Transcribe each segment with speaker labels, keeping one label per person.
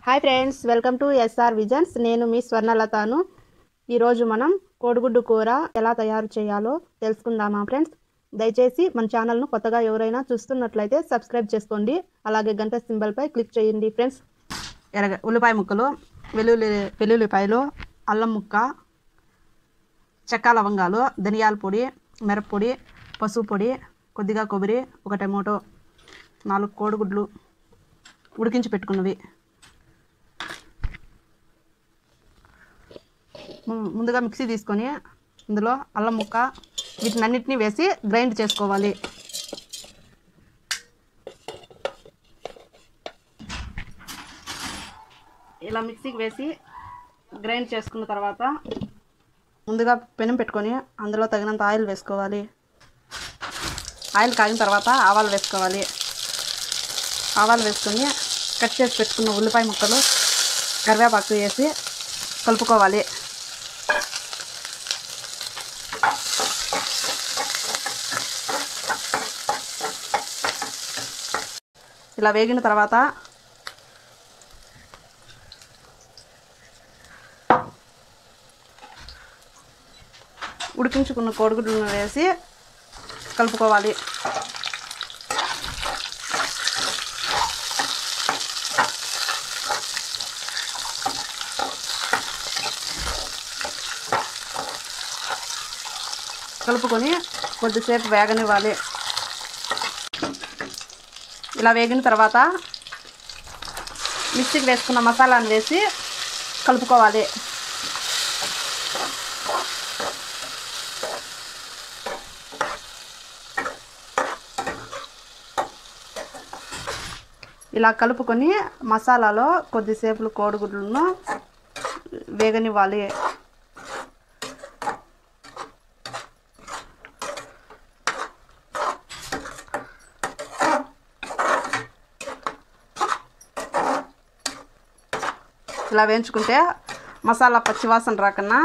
Speaker 1: hi friends welcome to SR visions నేను మీ స్వర్ణలతాను ఈరోజు మనం కోడిగుడ్డు కూర ఎలా తయారు చేయాలో తెలుసుకుందామా ఫ్రెండ్స్ దయచేసి మన ఛానల్ను కొత్తగా ఎవరైనా చూస్తున్నట్లయితే సబ్స్క్రైబ్ చేసుకోండి అలాగే గంట సింబల్పై క్లిక్ చేయండి ఫ్రెండ్స్ ఎరగ ఉల్లిపాయ ముక్కలు వెల్లుల్లి వెల్లుల్లిపాయలు అల్లం ముక్క చెక్క లవంగాలు ధనియాల పొడి మిరప్పొడి పసుపు పొడి కొద్దిగా కొబ్బరి ఒక టమోటో నాలుగు కోడిగుడ్లు ఉడికించి పెట్టుకున్నవి ము- ముందుగా మిక్సీ తీసుకొని ఇందులో అల్లం ముక్క వీటిని అన్నిటిని వేసి గ్రైండ్ చేసుకోవాలి ఇలా మిక్సీకి వేసి గ్రైండ్ చేసుకున్న తర్వాత ముందుగా పెనం పెట్టుకొని అందులో తగినంత ఆయిల్ వేసుకోవాలి ఆయిల్ కాగిన తర్వాత ఆవాలు వేసుకోవాలి ఆవాలు వేసుకొని కట్ చేసి పెట్టుకున్న ఉల్లిపాయ ముక్కలు కరివేపాకు వేసి కలుపుకోవాలి ఇలా వేగిన తర్వాత ఉడికించుకున్న కోడిగుడ్లను వేసి కలుపుకోవాలి కలుపుకొని కొద్దిసేపు వేగనివ్వాలి ఇలా వేగిన తర్వాత మిక్సీకి వేసుకున్న మసాలాను వేసి కలుపుకోవాలి ఇలా కలుపుకొని మసాలాలో కొద్దిసేపు కోడిగుడ్లను వేగనివ్వాలి ఇలా వేయించుకుంటే మసాలా పచ్చివాసన రాకన్నా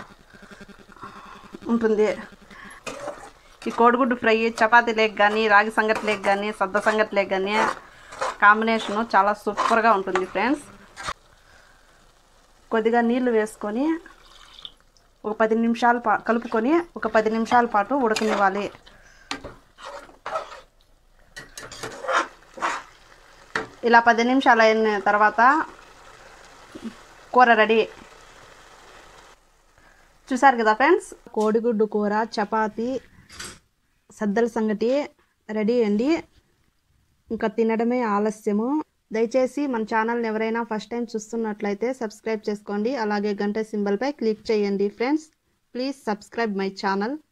Speaker 1: ఉంటుంది ఈ కోడిగుడ్డు ఫ్రై చపాతీ లేక్ కానీ రాగి సంగటి లేక్ కానీ సద్ద సంగటి లేక్ కానీ కాంబినేషను చాలా సూపర్గా ఉంటుంది ఫ్రెండ్స్ కొద్దిగా నీళ్లు వేసుకొని ఒక పది నిమిషాలు పా కలుపుకొని ఒక పది నిమిషాల పాటు ఉడకనివ్వాలి ఇలా పది నిమిషాలు అయిన తర్వాత కూర రెడీ చూసారు కదా ఫ్రెండ్స్ కోడిగుడ్డు కూర చపాతి సద్దల సంగటి రెడీ అండి ఇంకా తినడమే ఆలస్యము దయచేసి మన ఛానల్ని ఎవరైనా ఫస్ట్ టైం చూస్తున్నట్లయితే సబ్స్క్రైబ్ చేసుకోండి అలాగే గంట సింబల్పై క్లిక్ చేయండి friends please subscribe my channel